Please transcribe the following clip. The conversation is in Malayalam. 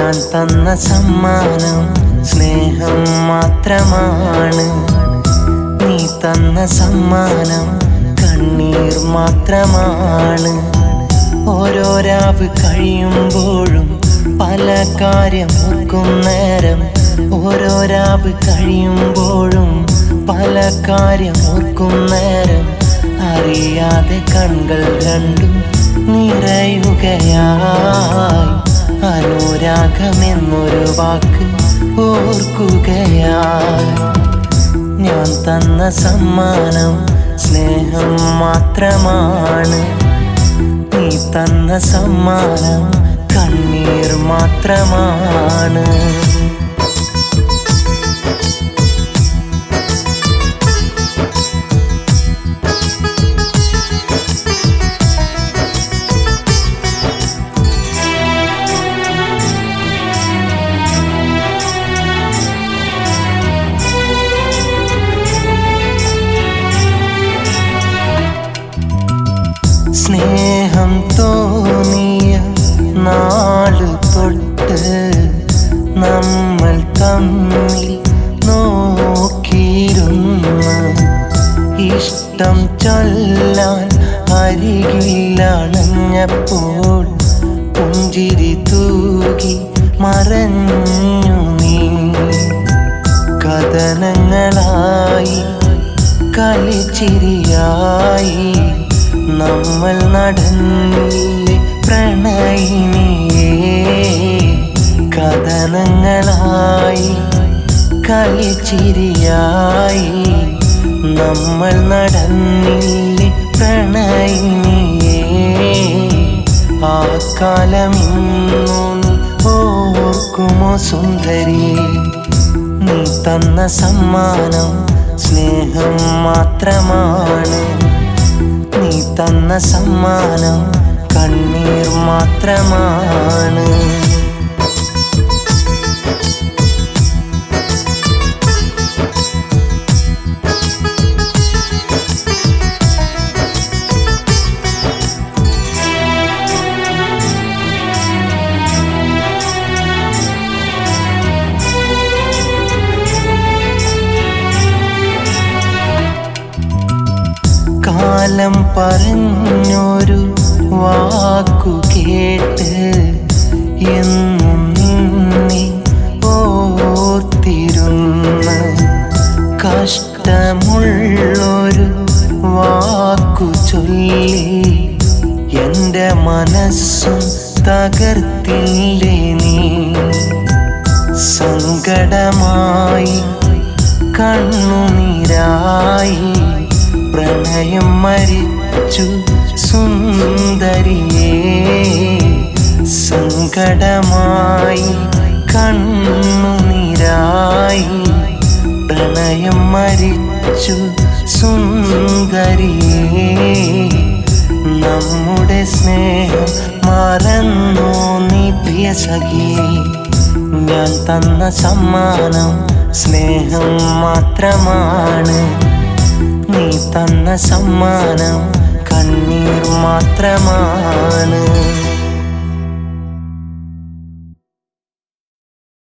ഞാൻ തന്ന സമ്മാനം സ്നേഹം മാത്രമാണ് നീ തന്ന സമ്മാനം കണ്ണീർ മാത്രമാണ് ഓരോ രാവ് കഴിയുമ്പോഴും പല കാര്യം ഓർക്കും നേരം ഓരോ രാവ് കഴിയുമ്പോഴും പല കാര്യം ഓർക്കും നേരം അറിയാതെ കൺകൾ രണ്ടും നിറയുകയായി അനുരാഗമെന്നൊരു വാക്ക് ഓർക്കുകയായി ഞാൻ തന്ന സമ്മാനം സ്നേഹം മാത്രമാണ് നീ തന്ന സമ്മാനം കണ്ണീർ മാത്രമാണ് സ്നേഹം തോന്നിയ നാള് തൊട്ട് നമ്മൾ തമ്മിൽ നോക്കിയിരുന്നു ഇഷ്ടം ചൊല്ലാൻ അരികിലണഞ്ഞപ്പോൾ പുഞ്ചിരി തൂകി മറഞ്ഞു നീ കഥനങ്ങളായി കളിച്ചിരിയായി നമ്മൾ നടന്നില്ലേ പ്രണയിനിയേ കഥനങ്ങളായി കളിച്ചിരിയായി നമ്മൾ നടന്നില്ലേ പ്രണയിനിയേ ആ കാലമിന്നു നീ ഓർക്കുമോ സുന്ദരിയേ നീ തന്ന സമ്മാനം സ്നേഹം മാത്രമാണ് നീ തന്ന സമ്മാനം കണ്ണീർ മാത്രമാണ് കാലം പറഞ്ഞൊരു വാക്കു കേട്ട് എന്നും നിന്നെ ഓർത്തിരുന്ന കഷ്ടമുള്ളൊരു വാക്കു ചൊല്ലി എൻ്റെ മനസ്സും തകർത്തില്ലേ നീ സങ്കടമായി കണ്ണുനീരായി പ്രണയം മരിച്ചു സുന്ദരിയേ സങ്കടമായി കണ്ണുനീരായി പ്രണയം മരിച്ചു സുന്ദരിയേ നമ്മുടെ സ്നേഹം മറന്നു നീ പ്രിയ സഖിയേ ഞാൻ തന്ന സമ്മാനം സ്നേഹം മാത്രമാണ് നീ തന്ന സമ്മാനം കണ്ണീർ മാത്രമാണ്